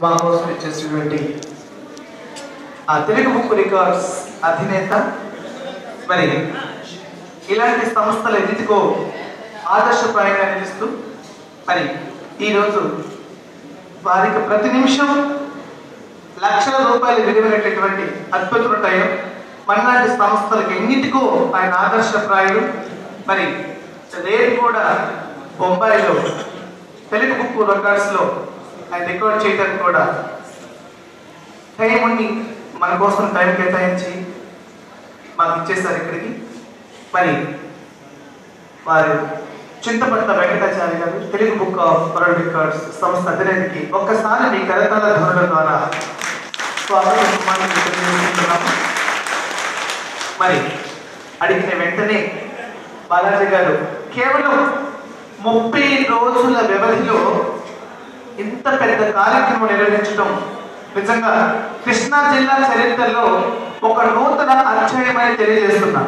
మా కోసం ఇచ్చేసినటువంటి ఆ తెలుగు బుక్ రికార్డ్స్ అధినేత మరి ఇలాంటి సంస్థలు ఎన్నిటికో ఆదర్శప్రాయంగా నిలుస్తూ మరి ఈరోజు వారికి ప్రతి నిమిషం లక్షల రూపాయలు విలువైనటువంటి అద్భుతం ఉంటాయో మనలాంటి సంస్థలకు ఎన్నిటికో ఆయన ఆదర్శప్రాయుడు మరి రేపు కూడా బొంబాయిలో తెలుగు బుక్ రికార్డ్స్లో ఆయన రికార్డ్ చేయడానికి కూడా టైం ఉండి మన కోసం టైం కేటాయించి మాకు ఇచ్చేసారు ఇక్కడికి మరి వారు Chintapatla Venkatachari garu Telugu book of world records సంస్థ అధినేతకి ఒక్కసారి మీ కరతాల ధ్వనుల ద్వారా స్వాగతం సుమాన్ని తెలియజేస్తున్నాము మరి అడిగిన వెంటనే బాలాజీ గారు కేవలం ముప్పై రోజుల వ్యవధిలో ఇంత పెద్ద కార్యక్రమం నిర్వహించడం నిజంగా కృష్ణా జిల్లా చరిత్రలో ఒక నూతన అధ్యాయమని తెలియజేస్తున్నా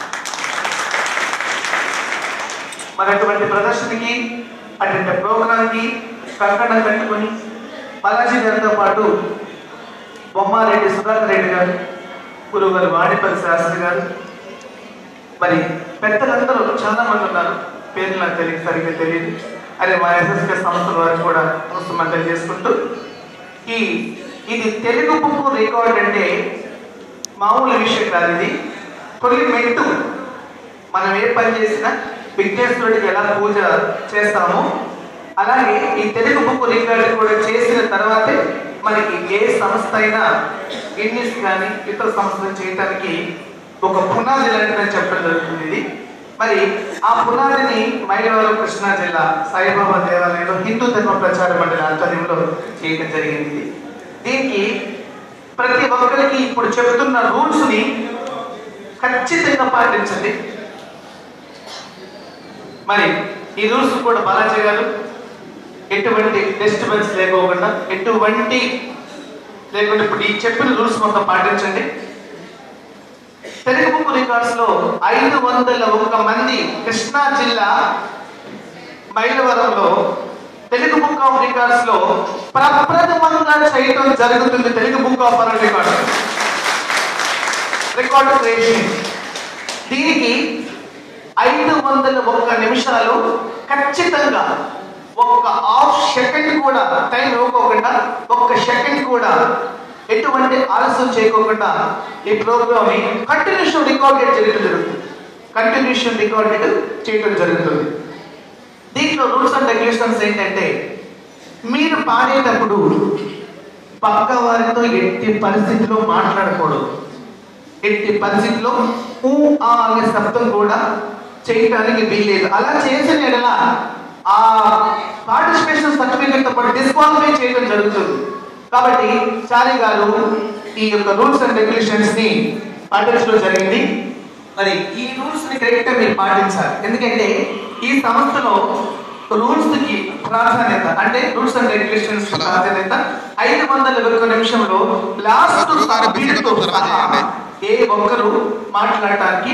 మరి అటువంటి ప్రదర్శనకి అటువంటి ప్రోగ్రాంకి కంకణం కట్టుకొని బాలాజీ గారితో పాటు బొమ్మారెడ్డి సుధాకర్ రెడ్డి గారు గురువు గారు వాణిపల్లి శాస్త్రి గారు మరి పెద్దలందరూ చాలా మంది ఉన్నారు పేర్లు నాకు తెలియదు సరిగ్గా తెలియదు అదే మా ఎస్ఎస్కే సంస్థల వారు కూడా అవసరం తెలియజేసుకుంటూ ఈ ఇది తెలుగు బుక్ రికార్డ్ అంటే మామూలు విషయం కాదు ఇది తొలి మెట్టు మనం ఏ పని చేసినా విఘ్నేశ్వరుడికి ఎలా పూజ చేస్తామో అలాగే ఈ తెలుగు బుక్ రికార్డు కూడా చేసిన తర్వాతే మనకి ఏ సంస్థ అయినా గిన్నిస్ కానీ ఇతర సంస్థలు చేయడానికి ఒక పునాది లాంటిదని చెప్పడం జరుగుతుంది ఇది మరి ఆ పునాదిని మైలవరం కృష్ణా జిల్లా సాయిబాబా దేవాలయంలో హిందూ ధర్మ ప్రచార మండలి ఆధ్వర్యంలో చేయడం జరిగింది ఇది. దీనికి ప్రతి ఒక్కరికి ఇప్పుడు చెబుతున్న రూల్స్ ని ఖచ్చితంగా పాటించండి మరి ఈ రూల్స్ కూడా బాలాజీ గారు ఎటువంటి డిస్టర్బెన్స్ లేకోకుండా ఎటువంటి లేకుండా ఇప్పుడు ఈ చెప్పిన రూల్స్ మొత్తం పాటించండి తెలుగు బుక్ రికార్డ్స్ లో ఐదు వందల ఒక్క మంది కృష్ణా జిల్లా మైలవరంలో తెలుగు బుక్ ఆఫ్ రికార్డ్స్ లో ప్రప్రథమంగా చేయడం జరుగుతుంది Telugu book of world records record creation దీనికి ఐదు వందల ఒక్క నిమిషాలు ఖచ్చితంగా ఒక్క హాఫ్ సెకండ్ కూడా టైం ఇవ్వకోకుండా ఒక్క సెకండ్ కూడా ఎటువంటి ఆలస్యం చేయకోకుండా ఈ ప్రోగ్రామ్ కంటిన్యూషన్ రికార్డెడ్ చేయడం జరుగుతుంది కంటిన్యూషన్ రికార్డెడ్ చేయడం జరుగుతుంది దీంట్లో రూల్స్ అండ్ రెగ్యులేషన్స్ ఏంటంటే మీరు పాడేటప్పుడు పక్క వారితో ఎట్టి పరిస్థితిలో మాట్లాడకూడదు ఎట్టి పరిస్థితిలో ఊ ఆ అనే శబ్దం కూడా చేయటానికి వీల్లేదు అలా చేసిన ఎడల ఆ పార్టిసిపేషన్ సర్టిఫికెట్ తో పాటు డిస్క్వాలిఫై చేయడం జరుగుతుంది కాబట్టి చారి గారు ఈ యొక్క రూల్స్ అండ్ రెగ్యులేషన్స్ ని పాటించడం జరిగింది మరి ఈ రూల్స్ ని కరెక్ట్ గా మీరు పాటించాలి ఎందుకంటే ఈ సంస్థలో రూల్స్ కి ప్రాధాన్యత అంటే రూల్స్ అండ్ రెగ్యులేషన్స్ ప్రాధాన్యత ఐదు వందల ఒక్క నిమిషంలో లాస్ట్ సభ్యుడితో సహా ఏ ఒక్కరు మాట్లాడటానికి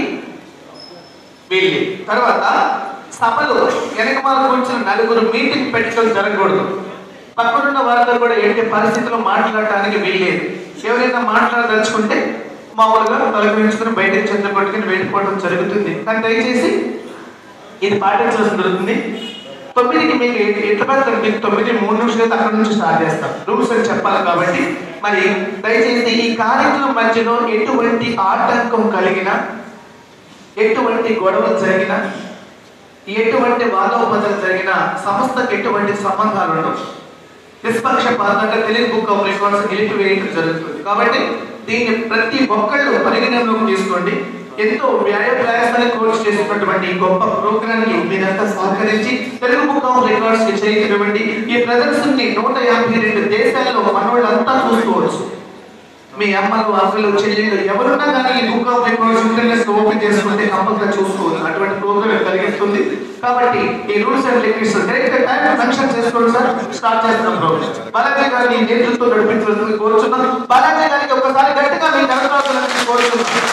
వీళ్ళు తర్వాత సభలో వెనకమాల కూర్చున్న నలుగురు మీటింగ్ పెట్టడం జరగకూడదు పక్కనున్న వారితో కూడా ఎట్టి పరిస్థితిలో మాట్లాడటానికి వీల్లేదు ఎవరైనా మాట్లాడదలుచుకుంటే మామూలుగా తొలగించుకుని బయటకు చెత్త కొట్టుకుని వెళ్ళిపోవడం జరుగుతుంది కానీ దయచేసి ఇది పాటించాల్సి జరుగుతుంది తొమ్మిదికి మీకు ఎ- ఎట్లా పడుతుంది మీకు తొమ్మిది మూడు నిమిషాలు అక్కడ నుంచి స్టార్ట్ చేస్తాం రూల్స్ అని చెప్పాలి కాబట్టి మరి దయచేసి ఈ కార్యక్రమం మధ్యలో ఎటువంటి ఆటంకం కలిగినా ఎటువంటి గొడవలు జరిగినా ఎటువంటి వాదోపదలు జరిగినా సంస్థకు ఎటువంటి సంబంధాలు ఉండవు నిష్పక్షపాతంగా తెలుగు బుక్ ఆఫ్ రికార్డ్స్ నిలిపివేయడం జరుగుతుంది కాబట్టి దీన్ని ప్రతి ఒక్కళ్ళు పరిగణనలోకి తీసుకోండి ఎంతో వ్యాయ ప్రయాసాలు కోర్స్ చేసినటువంటి ఈ గొప్ప ప్రోగ్రామ్ కి మీరంతా సహకరించి తెలుగు బుక్ ఆఫ్ రికార్డ్స్ కి చేయించినటువంటి ఈ ప్రదర్శనని నూట యాభై రెండు దేశాల్లో మనోళ్ళంతా చూసుకోవచ్చు మీ అమ్మలు అక్కలు చెల్లెళ్ళు ఎవరున్నా కానీ ఈ book of records internet open చేసుకుంటే కంపల్సరీ చూసుకోవచ్చు అటువంటి ప్రోగ్రామ్ కలిగిస్తుంది కాబట్టి ఈ rules and regulations direct time mention చేసుకోండి సార్ స్టార్ట్ చేస్తున్నాం ప్రోగ్రామ్ బాలాజీ గారిని నేతృత్వం నడిపించాలని కోరుతున్నాం బాలాజీ గారికి ఒకసారి గట్టిగా మీ కనపడాలని కోరుతున్నాం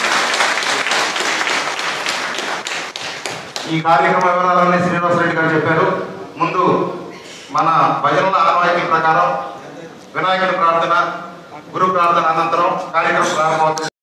ఈ కార్యక్రమ వివరాలన్నీ శ్రీనివాసరెడ్డి గారు చెప్పారు ముందు మన భజనల ఆనవాయితీ ప్రకారం వినాయకుడి ప్రార్థన గురు ప్రార్థన అనంతరం కార్యక్రమం ప్రారంభమవుతుంది